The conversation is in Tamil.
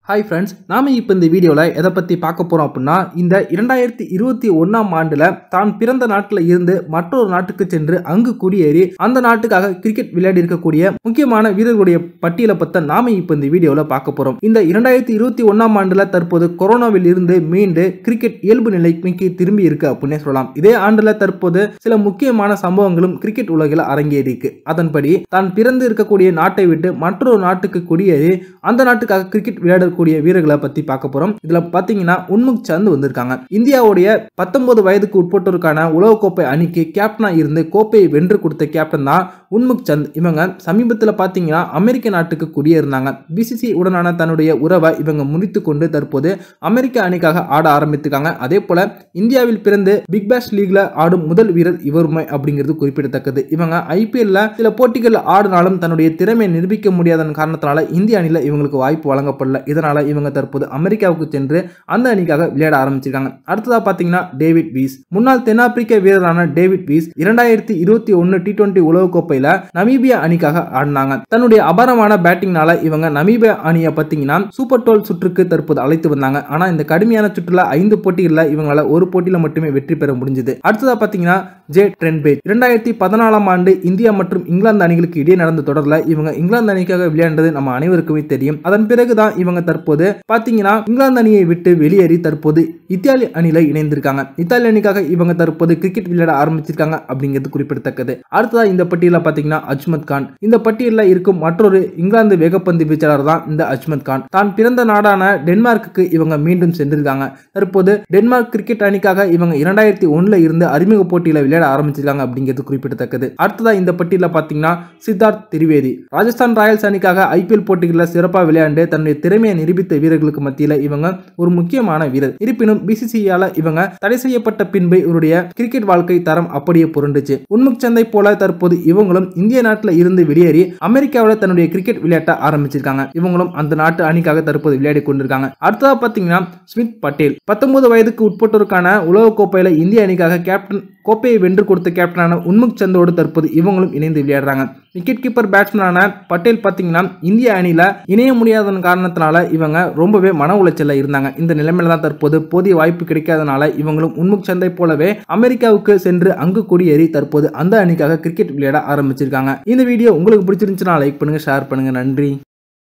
ஹாய் ஃப்ரெண்ட்ஸ் நாம இப்போ இந்த வீடியோவில் எதை பற்றி பார்க்க போகிறோம் அப்படின்னா இந்த இரண்டாயிரத்தி இருபத்தி ஒன்றாம் ஆண்டில் தான் பிறந்த நாட்டில் இருந்து மற்றொரு நாட்டுக்கு சென்று அங்கு குடியேறி அந்த நாட்டுக்காக கிரிக்கெட் விளையாடி இருக்கக்கூடிய முக்கியமான வீரர்களுடைய பட்டியலை பற்றி நாம இப்போ இந்த வீடியோவில் பார்க்க போகிறோம் இந்த இரண்டாயிரத்தி இருபத்தி ஒன்றாம் ஆண்டில் தற்போது கொரோனாவில் இருந்து மீண்டு கிரிக்கெட் இயல்பு நிலைமைக்கு திரும்பி இருக்கு அப்படின்னே சொல்லலாம் இதே ஆண்டில் தற்போது சில முக்கியமான சம்பவங்களும் கிரிக்கெட் உலகில் அரங்கேறியிருக்கு அதன்படி தான் பிறந்து இருக்கக்கூடிய நாட்டை விட்டு மற்றொரு நாட்டுக்கு குடியேறி அந்த நாட்டுக்காக கிரிக்கெட் விளையாடக்கூடிய வீரர்களை பத்தி பார்க்க போறோம் இதுல பாத்தீங்கன்னா உன்முக் சந்த் வந்திருக்காங்க இந்தியாவுடைய பத்தொன்பது வயதுக்கு உட்பட்டோருக்கான உலகக்கோப்பை அணிக்கு கேப்டனா இருந்து கோப்பையை வென்று கொடுத்த கேப்டன் தான் உன்முக் சந்த் இவங்க சமீபத்தில் பார்த்தீங்கன்னா அமெரிக்க நாட்டுக்கு குடியேறினாங்க பிசிசி உடனான தன்னுடைய உறவை இவங்க முறித்து கொண்டு தற்போது அமெரிக்க அணிக்காக ஆட ஆரம்பித்திருக்காங்க அதே போல இந்தியாவில் பிறந்து பிக் பேஷ் லீக்ல ஆடும் முதல் வீரர் இவருமே அப்படிங்கிறது குறிப்பிடத்தக்கது இவங்க ஐபிஎல்ல சில போட்டிகள் ஆடினாலும் தன்னுடைய திறமையை நிரூபிக்க முடியாத காரணத்தினால இந்திய அணியில் இவங்களுக்கு வாய்ப்பு வழங்கப்படல இதனால இவங்க தற்போது அமெரிக்காவுக்கு சென்று அந்த அணிக்காக விளையாட ஆரம்பிச்சிருக்காங்க அடுத்ததா பார்த்தீங்கன்னா டேவிட் வீஸ் முன்னாள் தென்னாப்பிரிக்க வீரரான டேவிட் வீஸ் இரண்டாயிரத்தி இருபத்தி ஒன்னு டி டுவெண்டி உலகக்கோப்பையில நமீபியா அணிக்காக ஆடினாங்க தன்னுடைய அபாரமான பேட்டிங்னால இவங்க நமீபியா அணியை பார்த்தீங்கன்னா சூப்பர் டுவெல் சுற்றுக்கு தற்போது அழைத்து வந்தாங்க ஆனா இந்த கடுமையான சுற்றுல ஐந்து போட்டிகளில் இவங்களால ஒரு போட்டியில மட்டுமே வெற்றி பெற முடிஞ்சது அடுத்ததா பார்த்தீங்கன்னா ஜே ட்ரென்பேஜ் இரண்டாயிரத்தி பதினாலாம் ஆண்டு இந்தியா மற்றும் இங்கிலாந்து அணிகளுக்கு இடையே நடந்த தொடரில் இவங்க இங்கிலாந்து அணிக்காக விளையாண்டது நம்ம அனைவருக்குமே தெரியும் அதன் பிறகுதான் இவங்க தற்போது பாத்தீங்கன்னா இங்கிலாந்து அணியை விட்டு வெளியேறி தற்போது இத்தாலி அணியில இணைந்திருக்காங்க இத்தாலி அணிக்காக இவங்க தற்போது கிரிக்கெட் விளையாட ஆரம்பிச்சிருக்காங்க அப்படிங்கிறது குறிப்பிடத்தக்கது அடுத்ததா இந்த பட்டியலில் பாத்தீங்கன்னா அஜ்மத் கான் இந்த பட்டியலில் இருக்கும் மற்றொரு இங்கிலாந்து வேகப்பந்து வீச்சாளர் தான் இந்த அஜ்மத் கான் தான் பிறந்த நாடான டென்மார்க்குக்கு இவங்க மீண்டும் சென்றிருக்காங்க தற்போது டென்மார்க் கிரிக்கெட் அணிக்காக இவங்க இரண்டாயிரத்தி ஒன்னுல இருந்து அறிமுக போட்டியில விளையாட ஆரம்பிச்சிருக்காங்க அப்படிங்கிறது குறிப்பிடத்தக்கது அடுத்ததா இந்த பட்டியலில் பாத்தீங்கன்னா சித்தார்த் திரிவேதி ராஜஸ்தான் ராயல்ஸ் அணிக்காக ஐபிஎல் போட்டிகளில் சிறப்பாக விளையாண்டு தன்னுடைய திறமையை நிரூபித்த வீரர்களுக்கு மத்தியில் இவங்க ஒரு முக்கியமான வீரர் இருப்பினும் பிசிசியால இவங்க தடை செய்யப்பட்ட பின்பு இவருடைய கிரிக்கெட் வாழ்க்கை தரம் அப்படியே புரண்டுச்சு உன்முக் சந்தை போல தற்போது இவங்களும் இந்திய நாட்டில் இருந்து வெளியேறி அமெரிக்காவில் தன்னுடைய கிரிக்கெட் விளையாட்ட ஆரம்பிச்சிருக்காங்க இவங்களும் அந்த நாட்டு அணிக்காக தற்போது விளையாடி கொண்டிருக்காங்க அடுத்ததா பாத்தீங்கன்னா ஸ்மித் பட்டேல் பத்தொன்பது வயதுக்கு உட்பட்டோருக்கான உலகக்கோப்பையில இந்திய அணிக்காக கேப்டன் கோப்பையை வென்று கொடுத்த கேப்டனான உன்முக் சந்தோடு தற்போது இவங்களும் இணைந்து விளையாடுறாங்க விக்கெட் கீப்பர் பேட்ஸ்மேனான பட்டேல் பார்த்தீங்கன்னா இந்திய அணியில் இணைய முடியாத காரணத்தினால இவங்க ரொம்பவே மன உளைச்சலில் இருந்தாங்க இந்த நிலைமையில தான் தற்போது போதிய வாய்ப்பு கிடைக்காதனால இவங்களும் உன்முக் சந்தை போலவே அமெரிக்காவுக்கு சென்று அங்கு குடியேறி தற்போது அந்த அணிக்காக கிரிக்கெட் விளையாட ஆரம்பிச்சிருக்காங்க இந்த வீடியோ உங்களுக்கு பிடிச்சிருந்துச்சுன்னா லைக் பண்ணுங்க ஷேர் பண்ணுங்க நன்றி